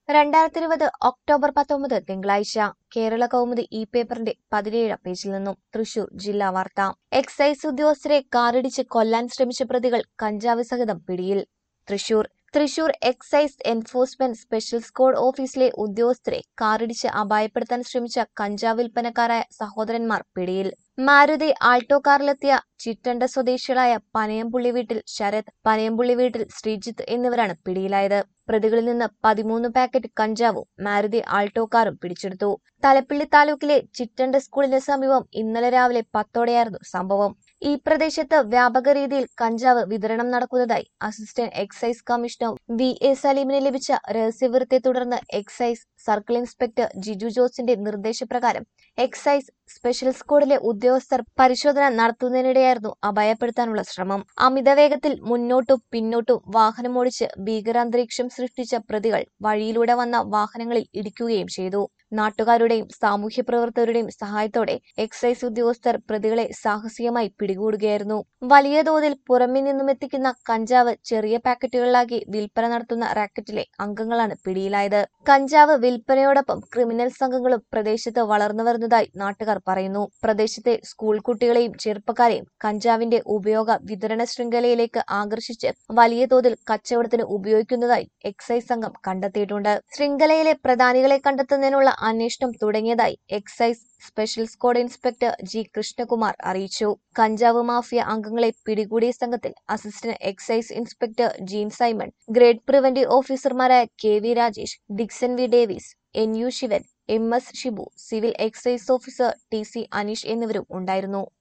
രണ്ടായിരത്തി ഇരുപത് ഒക്ടോബർ പത്തൊമ്പത് തിങ്കളാഴ്ച കേരള കൗമുദി ഇ പേപ്പറിന്റെ പതിനേഴാം പേജിൽ നിന്നും തൃശൂർ ജില്ലാ വാർത്ത എക്സൈസ് ഉദ്യോഗസ്ഥരെ കാറിടിച്ച് കൊല്ലാൻ ശ്രമിച്ച പ്രതികൾ കഞ്ചാവ് സഹിതം പിടിയിൽ Thrissur Thrissur excise enforcement special squad ഓഫീസിലെ ഉദ്യോഗസ്ഥരെ കാറിടിച്ച് അപായപ്പെടുത്താൻ ശ്രമിച്ച കഞ്ചാവ് വിൽപ്പനക്കാരായ സഹോദരന്മാർ പിടിയിൽ മാരുതി ആൾട്ടോ കാറിലെത്തിയ ചിറ്റണ്ട സ്വദേശികളായ പനയംപുള്ളി വീട്ടിൽ ശരത് പനയംപുള്ളി വീട്ടിൽ ശ്രീജിത്ത് എന്നിവരാണ് പിടിയിലായത് പ്രതികളിൽ നിന്ന് പതിമൂന്ന് പാക്കറ്റ് കഞ്ചാവും മാരുതി ആൾട്ടോ കാറും പിടിച്ചെടുത്തു തലപ്പിള്ളി താലൂക്കിലെ ചിറ്റണ്ട സ്കൂളിന് സമീപം ഇന്നലെ രാവിലെ പത്തോടെയായിരുന്നു സംഭവം ഈ പ്രദേശത്ത് വ്യാപക രീതിയിൽ കഞ്ചാവ് വിതരണം നടക്കുന്നതായി assistant excise commissioner V A സലീമിന് ലഭിച്ച രഹസ്യവിവരത്തെ തുടർന്ന് എക്സൈസ് സർക്കിൾ ഇൻസ്പെക്ടർ ജിജു ജോസിന്റെ നിർദ്ദേശപ്രകാരം എക്സൈസ് സ്പെഷ്യൽ സ്ക്വാഡിലെ ഉദ്യോഗസ്ഥർ പരിശോധന നടത്തുന്നതിനിടെയായിരുന്നു അപായപ്പെടുത്താനുള്ള ശ്രമം അമിതവേഗത്തിൽ മുന്നോട്ടും പിന്നോട്ടും വാഹനമോടിച്ച് ഭീകരാന്തരീക്ഷം സൃഷ്ടിച്ച പ്രതികൾ വഴിയിലൂടെ വന്ന വാഹനങ്ങളിൽ ഇടിക്കുകയും ചെയ്തു നാട്ടുകാരുടെയും സാമൂഹ്യ പ്രവർത്തകരുടെയും സഹായത്തോടെ എക്സൈസ് ഉദ്യോഗസ്ഥർ പ്രതികളെ സാഹസികമായി പിടികൂടുകയായിരുന്നു വലിയ തോതിൽ പുറമെ നിന്നും എത്തിക്കുന്ന കഞ്ചാവ് ചെറിയ പാക്കറ്റുകളിലാക്കി വിൽപ്പന നടത്തുന്ന റാക്കറ്റിലെ അംഗങ്ങളാണ് പിടിയിലായത് കഞ്ചാവ് വിൽപ്പനയോടൊപ്പം ക്രിമിനൽ സംഘങ്ങളും പ്രദേശത്ത് വളർന്നു വരുന്നതായി നാട്ടുകാർ പറയുന്നു പ്രദേശത്തെ സ്കൂൾ കുട്ടികളെയും ചെറുപ്പക്കാരെയും കഞ്ചാവിന്റെ ഉപയോഗ വിതരണ ശൃംഖലയിലേക്ക് ആകർഷിച്ച് വലിയ തോതിൽ കച്ചവടത്തിന് ഉപയോഗിക്കുന്നതായി എക്സൈസ് സംഘം കണ്ടെത്തിയിട്ടുണ്ട് ശൃംഖലയിലെ പ്രധാനികളെ കണ്ടെത്തുന്നതിനുള്ള അന്വേഷണം തുടങ്ങിയതായി excise special squad inspector G Krishnakumar അറിയിച്ചു കഞ്ചാവ് മാഫിയ അംഗങ്ങളെ പിടികൂടിയ സംഘത്തിൽ assistant excise inspector Jean Simon grade preventive ഓഫീസർമാരായ K V Rajesh Dixon V Davis N U Sivan M S Shibu civil excise officer T C Aneesh എന്നിവരും ഉണ്ടായിരുന്നു